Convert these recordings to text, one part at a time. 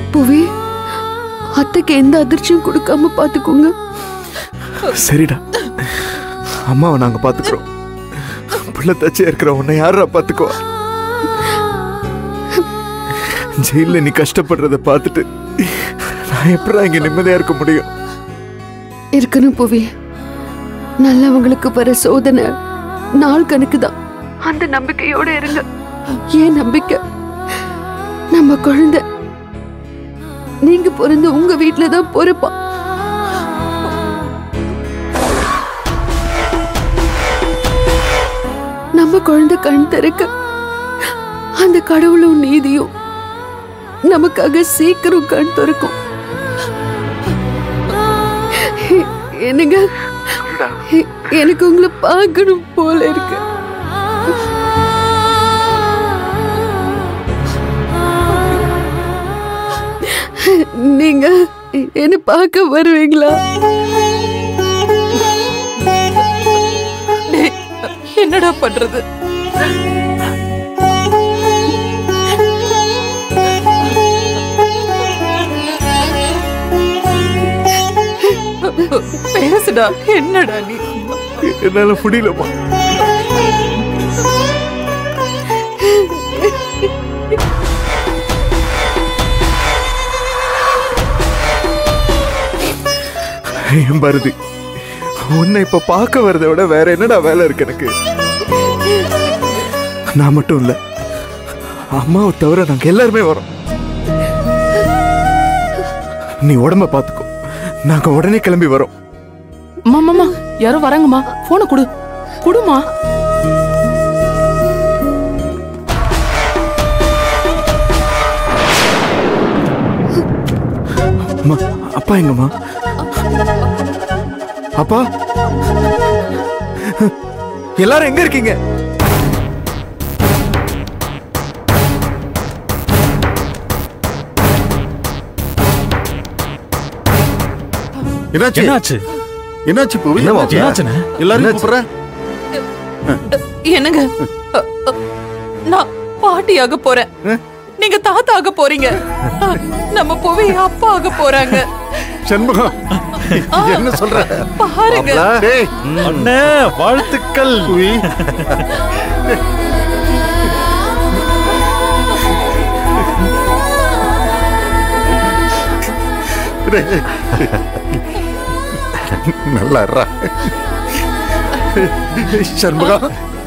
புவி அத்தைக்கு எந்த அதிர்ச்சியும் கொடுக்காம பாத்துக்கோங்க சரிடா அம்மாவை நாங்க பாத்துக்கிறோம் புள்ள தச்சே இருக்கிற உன்னை யாரா பாத்துக்குவா ஜெயில நீ கஷ்டப்படுறத பார்த்துட்டு நான் எப்படா இங்க நிம்மதியா இருக்க முடியும் இருக்கணும் புவி நல்லவங்களுக்கு வர சோதனை நாள் கணக்கு தான் அந்த நம்பிக்கையோட இருங்க ஏன் நம்பிக்கை நம்ம குழந்தை நீங்க பிறந்த உங்க வீட்டுல தான் பொறுப்பா நம்ம குழந்தை கண் திறக்க அந்த கடவுளும் நீதியும் நமக்காக சீக்கிரம் கண் திறக்கும் என்னங்க எ- எனக்கு உங்களை பார்க்கணும் போல இருக்கு நீங்க என்ன பார்க்க வருவீங்களா டேய், என்னடா பண்றது பேசுடா என்னடா நீ என்னால முடியலம்மா என் பாரதி உன்னை இப்ப பார்க்க வரதை விட வேற என்னடா வேலை இருக்கு எனக்கு நான் மட்டும் இல்ல அம்மாவை தவிர நாங்க எல்லாருமே வரோம் நீ உடம்ப பாத்துக்கோ நாங்க உடனே கிளம்பி வரோம் அம்மா மாமா யாரோ வராங்கம்மா போனை கொடு குடுமா அம்மா அப்பா எங்கம்மா அப்பா எல்லாரும் எங்க இருக்கீங்க என்னாச்சு என்னாச்சு என்னாச்சு புவி என்ன மாப்பிள? என்னாச்சுண்ணே? எல்லாரும் என்னாச்சு? கூப்பிடுறேன் என்னங்க அ, அ, நான் பாட்டி ஆக போறேன் நீங்க தாத்தா ஆக போறீங்க அ, நம்ம புவி அப்பா ஆக போறாங்க சண்முகம் என்ன சொல்ற பாருங்க டேய் அண்ணே வாழ்த்துக்கள் புவி டேய். நல்லா இருடா. சண்முகம்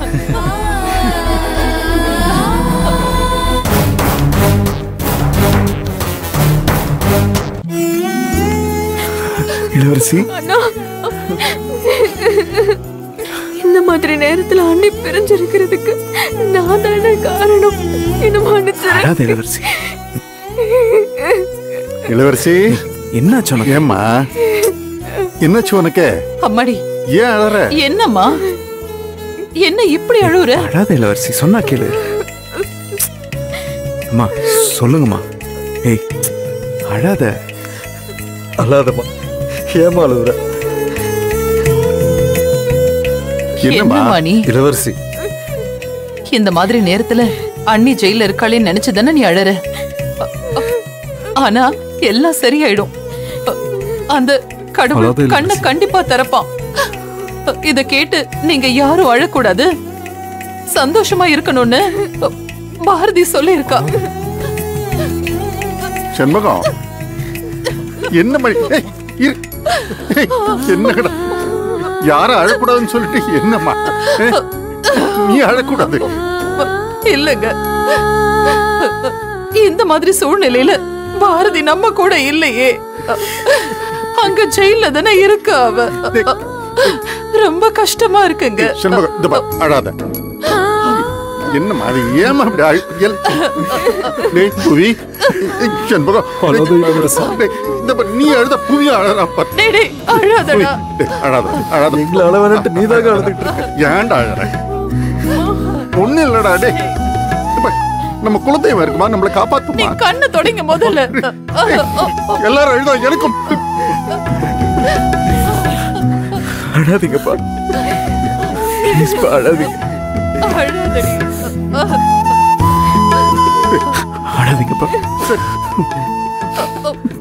இளவரசி அண்ணா இந்த மாதிரி நேரத்துல அண்ணி பிரிஞ்சிருக்கிறதுக்கு நான் தானே காரணம் என்ன மன்னிச்சிரு அழாத இளவரசி இளவரசி என்னாச்சு உனக்கு ஏம்மா என்னாச்சு உனக்கு அம்மாடி ஏன் அழற என்னம்மா என்ன இப்படி அழுவுற அழாத இளவரசி சொன்னா கேளு அம்மா சொல்லுங்கம்மா ஏய் அழாத அல்லாதம்மா ஏமா அழுகுற என்னம்மா என்னம்மா நீ இளவரசி இந்த மாதிரி நேரத்துல அண்ணி ஜெயில இருக்காளேன்னு நினைச்சுதானே நீ அழற அ, அ, ஆனா எல்லாம் சரியாயிடும் அ, அந்த கடவுள் அழாத இளவரசி. கண்ணை கண்டிப்பா திறப்பான் அ, இத கேட்டு நீங்க யாரும் அழக்கூடாது சந்தோஷமா இருக்கணும்னு அ, பாரதி சொல்லியிருக்கா சண்முகம் என்ன மணி ஏய், இரு. ஏய், என்னடா யாரும் அழக்கூடாதுன்னு சொல்லிட்டு என்னம்மா ஏய், நீ அழக்கூடாது இல்லங்க இந்த மாதிரி சூழ்நிலையில பாரதி நம்ம கூட இல்லையே அங்க ஜெயில தானே இருக்கா அவ ரொம்ப கஷ்டமா இருக்குங்க சண்முகம் இந்த பார், அழாத என்னம்மா அது ஏமா அப்படி அழு எல்- டேய், புவி ஏய், சண்முகம் அழாத இளவரசி. டேய், இந்த பார், நீ அழுத புவி அழறா பார் டேய் டேய் புவி, அழாதடா டேய், அழாத அழாத எங்களை அளவனட்டு நீதாக அழுதுகிட்டு இருக்க ஏன்டா அழற ஒண்ணு இல்லடா டேய் இந்த பார், நம்ம குலதெய்வம் இருக்குமா நம்மளை நீ காப்பாத்துமா கண்ணை தொடங்க முதல்ல எல்லாரும் அழுதா எனக்கும் அழாதீங்கப்பா ப்ளீஸ்ப்பா அழாதீங்க அழாதடி அழாதீங்கப்பா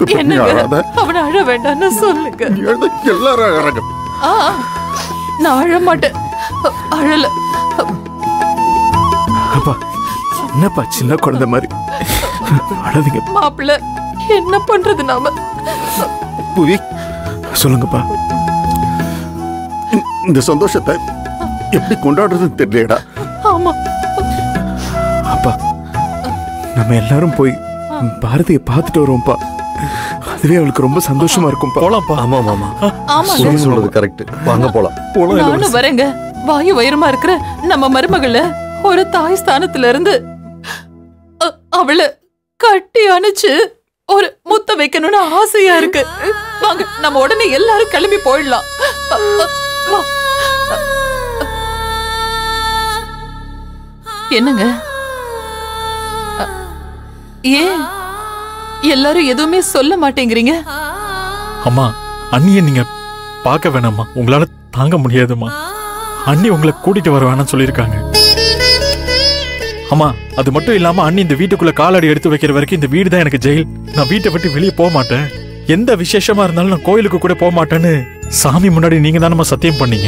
நீ என்னங்க அழாத அவனை அழ வேண்டாம்னு சொல்லுங்க எழுத எல்லாரும் அழறாங்க ஆ நான் அழ மாட்டேன் அழல அப்பா என்னப்பா சின்ன குழந்தை மாதிரி அழாதீங்க மாப்பிள்ள என்ன பண்றது நாம புவி சொல்லுங்கப்பா இந்த- இந்த சந்தோஷத்தை எப்படி கொண்டாடுறதுன்னு தெரியலடா ஆமா அப்பா நம்ம எல்லாரும் போய் பாரதியை பார்த்துட்டு வருவோம்ப்பா அதுவே அவளுக்கு ரொம்ப சந்தோஷமா இருக்கும்ப்பா போலாம்ப்பா ஆமா மாமா ஆமா சுமி சொல்றது கரெக்ட் வாங்க போலாம் போலாம் நானும் வரேங்க வாயு வயிறுமா இருக்கிற நம்ம மருமகள ஒரு தாய் ஸ்தானத்துல இருந்து அ- அவள கட்டி அணைச்சு ஒரு முத்த வைக்கணும்னு ஆசையா இருக்கு வாங்க நம்ம உடனே எல்லாரும் கிளம்பி போயிடலாம் அ, அ, வா. என்னங்க அ, ஏன் எல்லாரும் எதுவுமே சொல்ல மாட்டேங்கிறீங்க அம்மா அண்ணியை நீங்க பார்க்க வேணாம்மா உங்களால தாங்க முடியாதும்மா அண்ணி உங்களை கூட்டிட்டு வர வேணாம்னு சொல்லியிருக்காங்க அம்மா அது மட்டும் இல்லாம அண்ணி இந்த வீட்டுக்குள்ள காலடி எடுத்து வைக்கிற வரைக்கும் இந்த வீடு தான் எனக்கு ஜெயில் நான் வீட்டை விட்டு வெளியே போக மாட்டேன் எந்த விசேஷமா இருந்தாலும் நான் கோயிலுக்கு கூட போக மாட்டேன்னு சாமி முன்னாடி நீங்க தானம்மா சத்தியம் பண்ணீங்க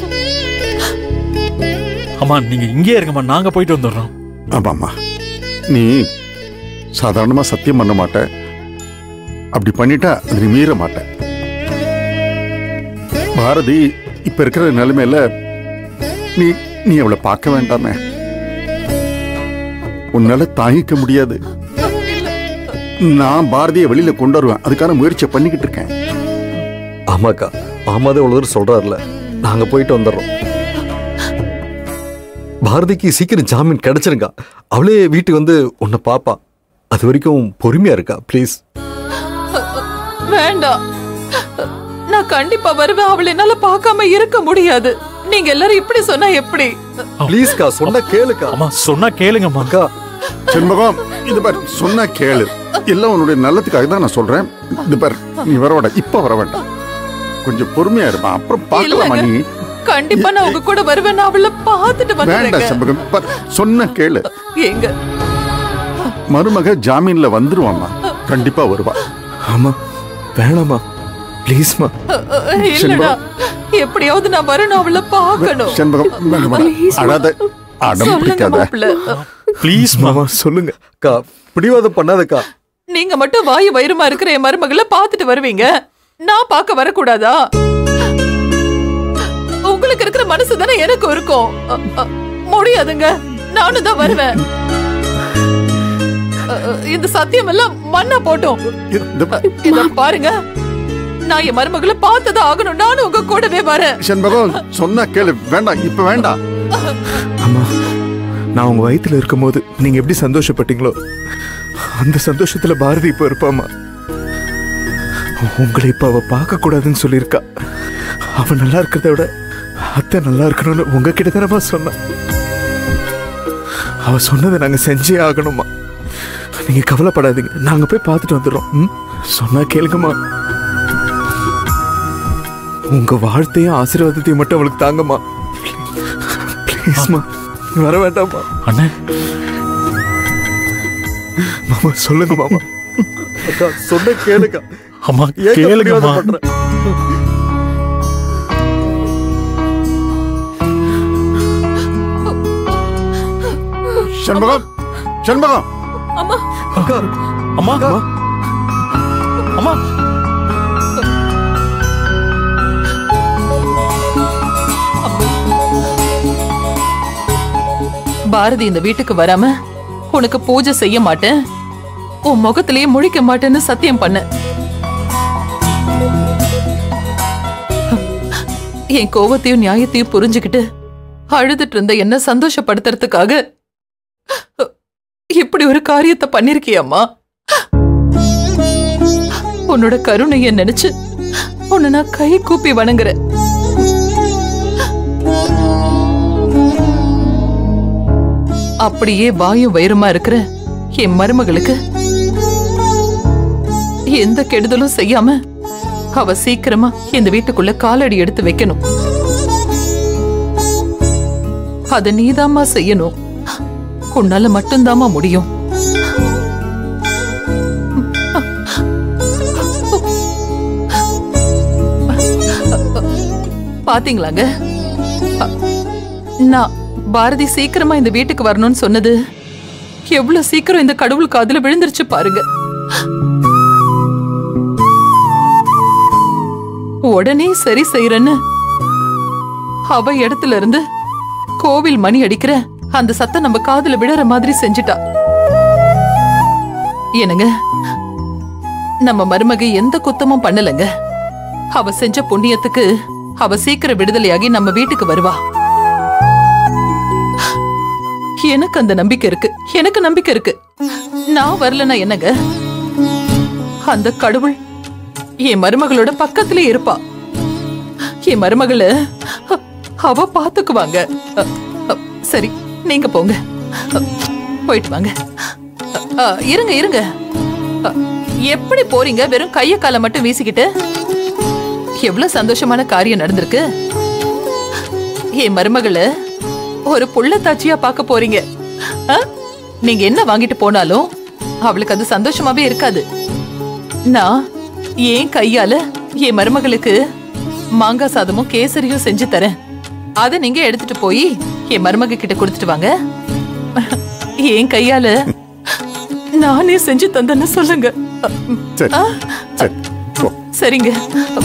அம்மா நீங்க இங்கேயே இருங்கம்மா நாங்க போயிட்டு வந்துடுறோம் ஆமாம்மா நீ சாதாரணமா சத்தியம் பண்ண மாட்ட அப்படி பண்ணிட்டா அது நீ மீற மாட்ட பாரதி இப்ப இருக்கிற நிலைமையில நீ நீ அவளை பார்க்க வேண்டாமே உன்னால தாங்கிக்க முடியாது நான் பாரதியை வெளியில கொண்டு வருவேன் அதுக்கான முயற்சியை பண்ணிக்கிட்டு இருக்கேன் ஆமாக்கா மாமாதே இவ்வளவு தூரம் சொல்றாருல நாங்க போயிட்டு வந்துடுறோம் பாரதிக்கு சீக்கிரம் ஜாமீன் கிடைச்சிருக்கா அவளே வீட்டுக்கு வந்து உன்னை பாப்பா அது வரைக்கும் பொறுமையா இருக்கா ப்ளீஸ் வேண்டாம் நான் கண்டிப்பா வருவேன் அவளை என்னால பார்க்காம இருக்க முடியாது நீங்க எல்லாரும் இப்படி சொன்னா எப்படி ப்ளீஸ்க்கா சொன்னா கேளுக்கா அம்மா சொன்னா கேளுங்கம்மா அக்கா செண்பகம் இது பார் சொன்னா கேளு எல்லாம் உன்னுடைய நல்லதுக்காக தான் நான் சொல்றேன் இது பார் நீ வர வேண்டாம் இப்ப வர வேண்டாம் கொஞ்சம் பொறுமையா இருப்பா அப்புறம் பார்க்கலாமா இல்லைங்க. நீ கண்டிப்பா நான் உங்க கூட வருவேன் நான் அவளை பார்த்துட்டு வேண்டாம் வந்துடுறேங்க செண்பகம் பார், சொன்ன கேளு எங்க மருமக ஜாமீன்ல வந்துருவாம்மா கண்டிப்பா வருவா ஆமா வேணாமா ப்ளீஸ்மா அ, அ, இல்லடா எப்படியாவது நான் வரணும் அவளை பார்க்கணும் செண்பகம் வேண்டாம், வேண்டாம். அழாத அடம் சொல்லுங்க பிடிக்காத மாப்பிள்ள ப்ளீஸ் மாமா சொல்லுங்க அக்கா பிடிவாதம் பண்ணாதக்கா நீங்க மட்டும் வாயு வயிறுமா இருக்கிற என் மருமகளை பார்த்துட்டு வருவீங்க நான் பார்க்க வரக்கூடாதா உங்களுக்கு இருக்கிற மனசு தானே எனக்கும் இருக்கும் அ, அ, முடியாதுங்க நானும் தான் வருவேன் அ, அ, இந்த சத்தியம் எல்லாம் மண்ணா போட்டோம் இந்த பார், இத பாருங்க நான் என் மருமகளை பார்த்ததா ஆகணும் நானும் உங்க கூடவே வரேன் செண்பகம் சொன்னா கேளு வேண்டாம் இப்ப வேண்டாம் அம்மா நான் உங்க வயித்துல இருக்கும்போது நீங்க எப்படி சந்தோஷப்பட்டீங்களோ அந்த சந்தோஷத்துல பாரதி இப்ப இருப்பாமா உங்களை இப்ப அவ பார்க்க கூடாதுன்னு சொல்லியிருக்கா அவ நல்லா இருக்கிறத விட அத்தை நல்லா இருக்கணும்னு உங்ககிட்ட தானப்பா சொன்னா அவ சொன்னதை நாங்க செஞ்சே ஆகணுமா நீங்க கவலைப்படாதீங்க நாங்க போய் பார்த்துட்டு வந்துடுறோம் ம்? சொன்னா கேளுங்கம்மா உங்க வாழ்த்தையும் ஆசீர்வாதத்தையும் மட்டும் அவளுக்கு தாங்கம்மா ப்ளீஸ்மா வர வேண்டாம்மா அண்ணே மாமா சொல்லுங்க மாமா அக்கா சொன்ன கேளுக்கா அம்மா ஏன் கேளுங்கம்மா பண்ற செண்பகம் செண்பகம் அம்மா அக்கா அம்மா அம்மா பாரதி இந்த வீட்டுக்கு வராம உனக்கு பூஜை செய்ய மாட்டேன் உன் முகத்திலேயே முழிக்க மாட்டேன்னு சத்தியம் பண்ண என் கோவத்தையும் நியாயத்தையும் புரிஞ்சுக்கிட்டு அழுதுட்டு இருந்த என்ன சந்தோஷப்படுத்துறதுக்காக இப்படி ஒரு காரியத்தை பண்ணிருக்கியம்மா உன்னோட கருணைய நினைச்சு உன்னை நான் கை கூப்பி வணங்குறேன் அப்படியே வாயும் வயிறுமா இருக்கிற என் மருமகளுக்கு எந்த கெடுதலும் செய்யாம அவ சீக்கிரமா இந்த வீட்டுக்குள்ள காலடி எடுத்து வைக்கணும் அத நீதாம்மா செய்யணும் உன்னால மட்டும்தாம்மா முடியும் பாத்தீங்களாங்க அ- நான் பாரதி சீக்கிரமா இந்த வீட்டுக்கு வரணும்னு சொன்னது எவ்வளவு சீக்கிரம் இந்த கடவுள் காதுல விழுந்துருச்சு பாருங்க உடனே சரி செய்யறேன்னு அவ இடத்துல இருந்து கோவில் மணி அடிக்கிற அந்த சத்தம் நம்ம காதுல விழற மாதிரி செஞ்சுட்டா என்னங்க நம்ம மருமக எந்த குத்தமும் பண்ணலங்க அவ செஞ்ச புண்ணியத்துக்கு அவ சீக்கிரம் விடுதலையாகி நம்ம வீட்டுக்கு வருவா எனக்கு அந்த நம்பிக்கை இருக்கு எனக்கு நம்பிக்கை இருக்கு நான் வரலனா என்னங்க அந்த கடவுள் என் மருமகளோட பக்கத்திலே இருப்பா என் மருமகள அவ பாத்துக்குவாங்க அ, அ, சரி நீங்க போங்க அ, போயிட்டு வாங்க அ, அ, இருங்க இருங்க அ, எப்படி போறீங்க வெறும் கைய காலை மட்டும் வீசிக்கிட்டு எவ்வளவு சந்தோஷமான காரியம் நடந்திருக்கு என் மருமகள ஒரு புள்ளத்தாச்சியா பார்க்க போறீங்க அ? நீங்க என்ன வாங்கிட்டு போனாலும் அவளுக்கு அது சந்தோஷமாவே இருக்காது நான் என் கையால என் மருமகளுக்கு மாங்காய் சாதமும் கேசரியும் செஞ்சு தரேன் அத நீங்க எடுத்துட்டு போய் என் மருமக கிட்ட கொடுத்துட்டு வாங்க என் கையால நானே செஞ்சு தந்தேன்னு சொல்லுங்க சரி சரி போ சரிங்க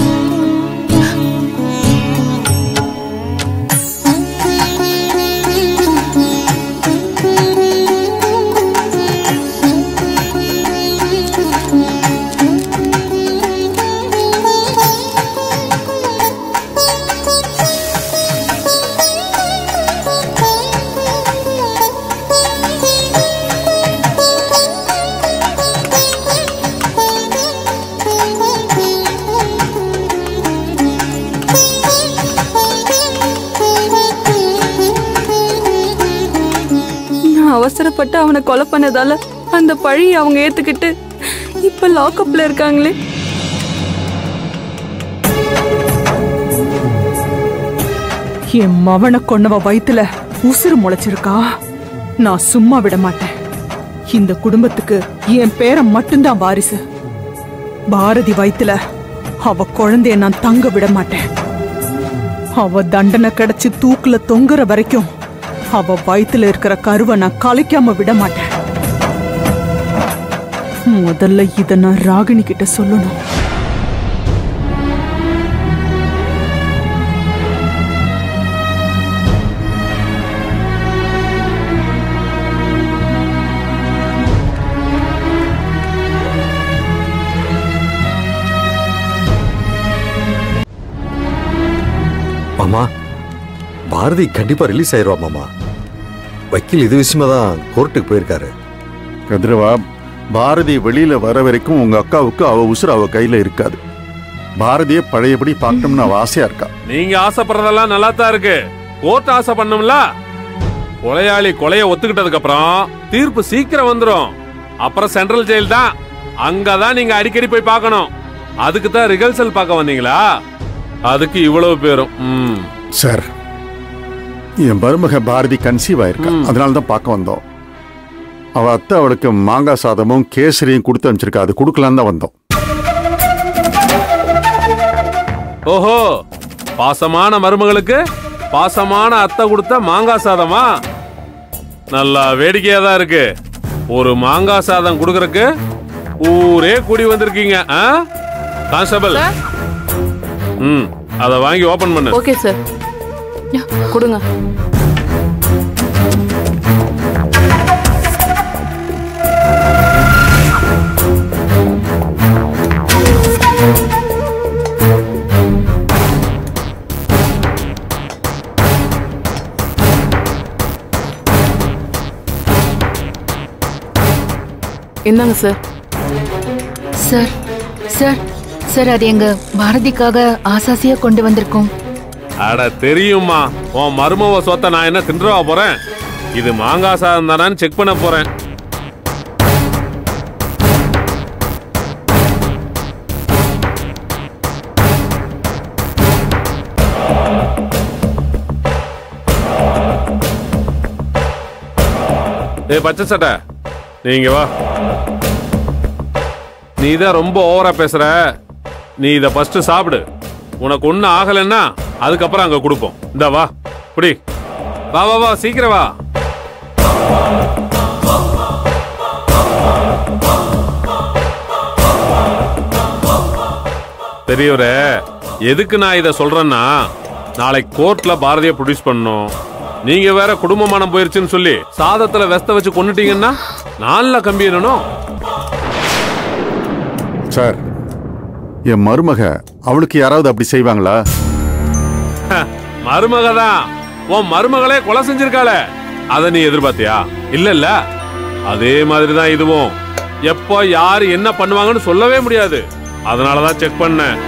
நான் அவசரப்பட்டு அவனை கொலை பண்ணதால அந்த பழியை அவங்க ஏத்துக்கிட்டு இப்ப லாக்அப்ல இருக்காங்களே என் மவனை கொன்னவ வயித்துல உசுறு முளைச்சிருக்கா நான் சும்மா விட மாட்டேன் இந்த குடும்பத்துக்கு என் பேரன் மட்டும்தான் வாரிசு பாரதி வயித்துல அவ குழந்தைய நான் தங்க விட மாட்டேன் அவ தண்டனை கிடைச்சு தூக்குல தொங்குற வரைக்கும் அவ வயித்துல இருக்கிற கருவை நான் கலைக்காம விட மாட்டேன் முதல்ல இத நான் ராகினி கிட்ட சொல்லணும் மாமா பாரதி கண்டிப்பா ரிலீஸ் ஆயிருவா மாமா வக்கீல் இது விஷயமா தான் கோர்ட்டுக்கு போயிருக்காரு கதிரவா பாரதி வெளியில வர வரைக்கும் உங்க அக்காவுக்கு அவ உசுறு அவ கையில இருக்காது பாரதியை பழையபடி பார்க்கணும்னு அவ ஆசையா இருக்கா நீங்க ஆசைப்படுறதெல்லாம் நல்லா தான் இருக்கு கோர்ட் ஆசை பண்ணும்ல கொலையாளி கொலைய ஒத்துக்கிட்டதுக்கு அப்புறம் தீர்ப்பு சீக்கிரம் வந்துரும் அப்புறம் சென்ட்ரல் ஜெயில் தான் அங்கதான் நீங்க அடிக்கடி போய் பார்க்கணும் அதுக்கு தான் ரிகல்சல் பார்க்க வந்தீங்களா அதுக்கு இவ்வளவு பேரும் ம். சார் என் மருமக பாரதி கன்சீவ் ஆயிருக்கா அதனால தான் பார்க்க வந்தோம் அவ அத்தை அவளுக்கு மாங்காய் சாதமும் கேசரியும் கொடுத்து அனுப்பிச்சிருக்கா அது கொடுக்கலான்னு தான் வந்தோம் ஓஹோ பாசமான மருமகளுக்கு பாசமான அத்தை கொடுத்த மாங்காய் சாதமா நல்லா வேடிக்கையா தான் இருக்கு ஒரு மாங்காய் சாதம் கொடுக்கறக்கு ஊரே கூடி வந்திருக்கீங்க ஆ? கான்ஸ்டபிள் ம் அத வாங்கி ஓபன் பண்ணு ஓகே சார் கொடுங்க இந்தாங்க சார் சார் சார் சார் அது எங்க பாரதிக்காக ஆசாசியா கொண்டு வந்திருக்கோம் அட தெரியுமா உன் மருமவ சொத்த நான் என்ன தின்றவா போறேன் இது மாங்காய் சாதம் தானான்னு செக் பண்ண போறேன் ஏய் பச்சை சட்டை நீங்க வா நீ தான் ரொம்ப ஓவரா பேசுற நீ இத ஃபர்ஸ்ட் சாப்பிடு உனக்கு ஒன்றும் ஆகலைன்னா அதுக்கப்புறம் அங்க கொடுப்போம் இந்த வா குடி வா வா வா சீக்கிரம் வா பெரியவரே எதுக்கு நான் இதை சொல்றேன்னா நாளைக்கு கோர்ட்ல பாரதிய ப்ரொடியூஸ் பண்ணணும் நீங்க வேற குடும்பமானம் போயிருச்சுன்னு சொல்லி சாதத்துல வெஸ்த வச்சு கொன்னுட்டீங்கன்னா நான்ல கம்பி என்னணும் சார் என் மருமக அவளுக்கு யாராவது அப்படி செய்வாங்களா மருமக தான் உன் மருமகளே கொலை செஞ்சிருக்காளே அத நீ எதிர்பார்த்தியா இல்ல இல்ல அதே மாதிரி தான் இதுவும் எப்போ யாரு என்ன பண்ணுவாங்கன்னு சொல்லவே முடியாது அதனாலதான் செக் பண்ணேன்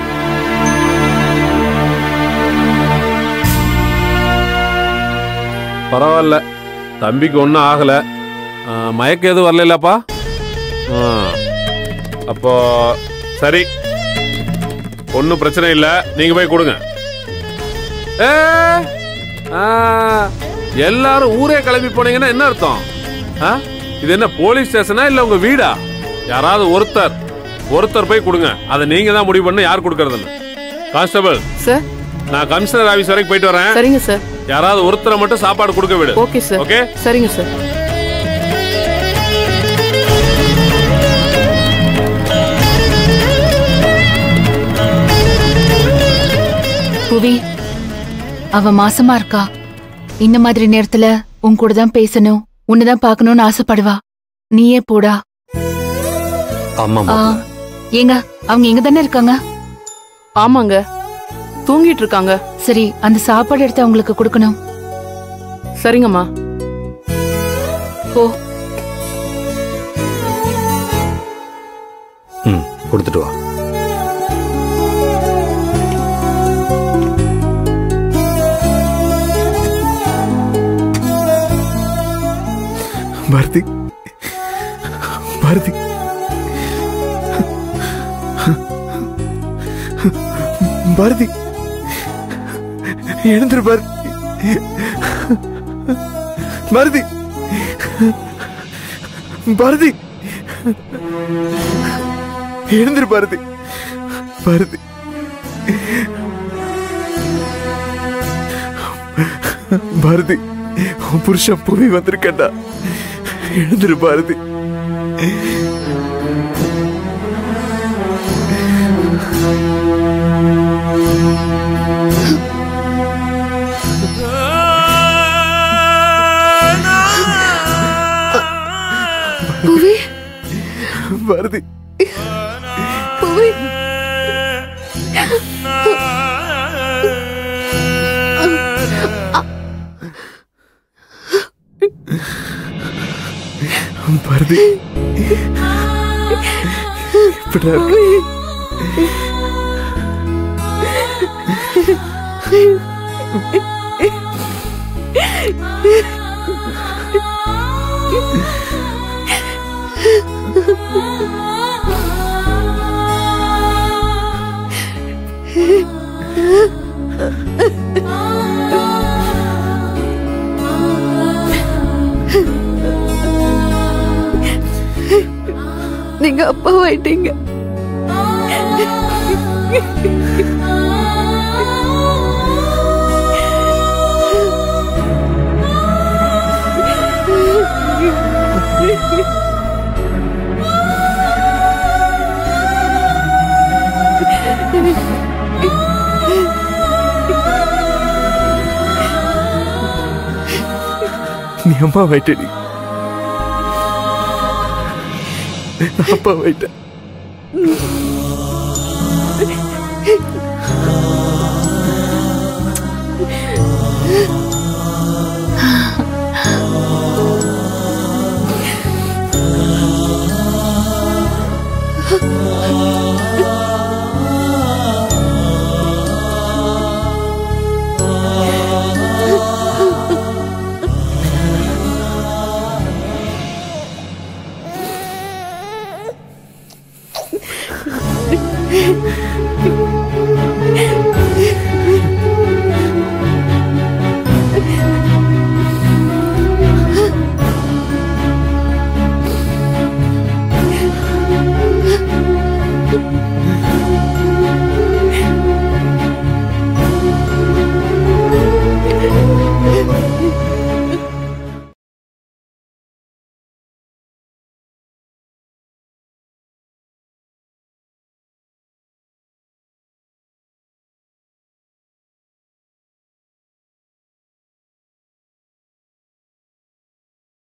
பரவாயில்ல தம்பிக்கு ஒன்றும் ஆகல ஆ, மயக்கம் எதுவும் வரலப்பா அப்போ சரி ஒன்றும் பிரச்சனை இல்லை நீங்க போய் கொடுங்க ஏ, ஆ, எல்லாரும் ஊரே கிளம்பி போனீங்கன்னா என்ன அர்த்தம் ஆ? இது என்ன போலீஸ் ஸ்டேஷனா இல்ல உங்க வீடா யாராவது ஒருத்தர் ஒருத்தர் போய் கொடுங்க அதை நீங்க தான் முடிவு பண்ண யார் கொடுக்கறதுன்னு கான்ஸ்டபிள் சார் நான் கமிஷனர் ஆபீஸ் வரைக்கும் போயிட்டு வரேன் சரிங்க சார் யாராவது ஒருத்தரை மட்டும் சாப்பாடு கொடுக்க விடு ஓகே சார் ஓகே சரிங்க சார் புவி அவ மாசமா இருக்கா இந்த மாதிரி நேரத்துல உன் கூட தான் பேசணும் உன்னதான் பார்க்கணும்னு ஆசைப்படுவா நீயே போடா ஆமா ஆ, மாப்பிள்ள ஏங்க அவங்க எங்க தானே இருக்காங்க ஆமாங்க தூங்கிட்டு இருக்காங்க சரி அந்த சாப்பாடு எடுத்து அவங்களுக்கு கொடுக்கணும் சரிங்கம்மா போ ம் கொடுத்துட்டு வா பாரதி பாரதி பாரதி எழுந்துரு பாரதி பாரதி பாரதி எழுந்துரு பாரதி பாரதி பாரதி உன் புருஷன் போய் வந்திருக்கேன்டா எழுந்துரு பாரதி புவி பாரதி புவி பாரதி இப்படிடா இருக்கு. நீங்க அப்பாவாயிட்டீங்க நீ அம்மா வைட்டடி நான் அப்பா வைட்டேன்